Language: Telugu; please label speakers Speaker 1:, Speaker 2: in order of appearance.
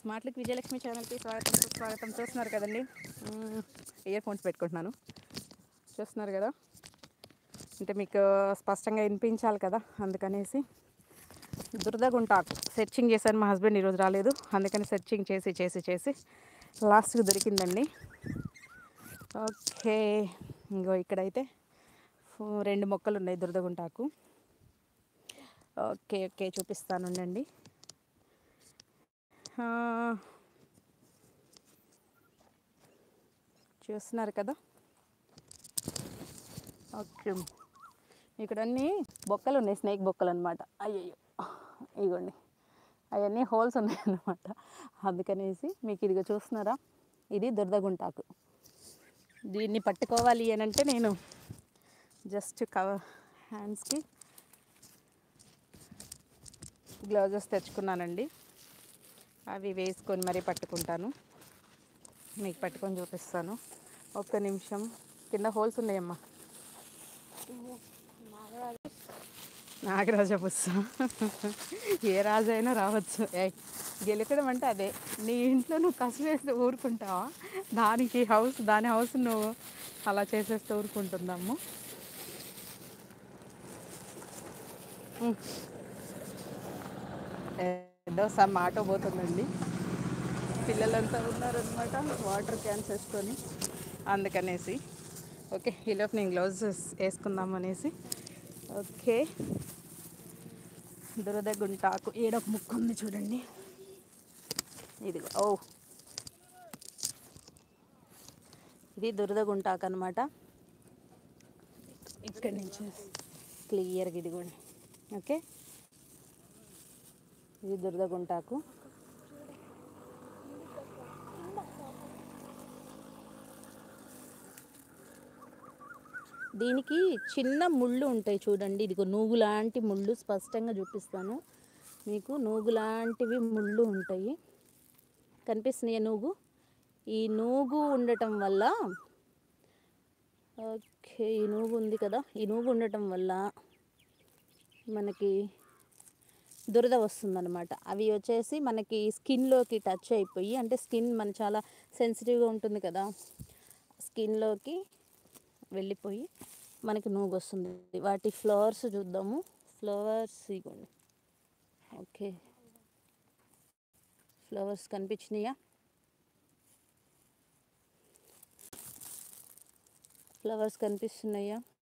Speaker 1: స్మార్ట్ లుక్ విజయలక్ష్మి ఛానల్కి స్వాగతం సుస్వాగతం చూస్తున్నారు కదండి ఇయర్ ఫోన్స్ పెట్టుకుంటున్నాను చూస్తున్నారు కదా అంటే మీకు స్పష్టంగా వినిపించాలి కదా అందుకనేసి దురదగుంటాకు సెర్చింగ్ చేశాను మా హస్బెండ్ ఈరోజు రాలేదు అందుకని సెర్చింగ్ చేసి చేసి చేసి లాస్ట్కి దొరికిందండి ఓకే ఇంకో ఇక్కడైతే ఫో- రెండు మొక్కలు ఉన్నాయి దురదగుంటాకు ఓకే ఓకే చూపిస్తాను ఉండండి ఆ, చూస్తున్నారు కదా ఓకే ఇక్కడ అన్నీ బొక్కలు ఉన్నాయి స్నేక్ బొక్కలు అనమాట అయ్యయ్యో ఇగోండి అవన్నీ హోల్స్ ఉన్నాయి అన్నమాట అందుకనేసి మీకు ఇదిగో చూస్తున్నారా ఇది దురదగుంటాకు దీన్ని పట్టుకోవాలి అని అంటే నేను జస్ట్ కవర్ హ్యాండ్స్కి గ్లౌజెస్ తెచ్చుకున్నానండి అవి వేసుకొని మరీ పట్టుకుంటాను మీకు పట్టుకొని చూపిస్తాను ఒక్క నిమిషం కింద హోల్స్ ఉన్నాయమ్మా నాగరాజ పుస్తకం ఏ రాజు అయినా రావచ్చు ఏయ్, గెలకడం అంటే అదే నీ ఇంట్లో నువ్వు కసివేస్తే ఊరుకుంటావా దానికి హౌస్ దాని హౌస్ నువ్వు అలా చేసేస్తే ఊరుకుంటుందమ్ము ఉమ్. ఏదో సమ్ ఆటో పోతుందండి పిల్లలంతా ఉన్నారనమాట వాటర్ క్యాన్స్ వేసుకొని అందుకనేసి ఓకే ఈలోపు నేను గ్లౌజెస్ వేసుకుందాం అనేసి ఓకే దురద గుంటాకు ఏడొక ముక్కు ఉంది చూడండి ఇదిగో ఓ ఇది దురద గుంటాకు అనమాట ఇక్కడి నుంచి క్లియర్గా ఇదిగోండి ఓకే ఇది దురద గుంటాకు దీనికి చిన్న ముళ్ళు ఉంటాయి చూడండి ఇదిగో నూగు లాంటి ముళ్ళు స్పష్టంగా చూపిస్తాను మీకు నూగు లాంటివి ముళ్ళు ఉంటాయి కనిపిస్తున్నాయి నూగు ఈ నూగు ఉండటం వల్ల ఓకే ఈ నూగు ఉంది కదా ఈ నూగు ఉండటం వల్ల మనకి దురద వస్తుందన్నమాట అవి వచ్చేసి మనకి స్కిన్లోకి టచ్ అయిపోయి అంటే స్కిన్ మన చాలా సెన్సిటివ్గా ఉంటుంది కదా స్కిన్లోకి వెళ్ళిపోయి మనకి నూగు వస్తుంది వాటి ఫ్లవర్స్ చూద్దాము ఫ్లవర్స్ ఇగోండి ఓకే ఫ్లవర్స్ కనిపించినాయా ఫ్లవర్స్ కనిపిస్తున్నాయా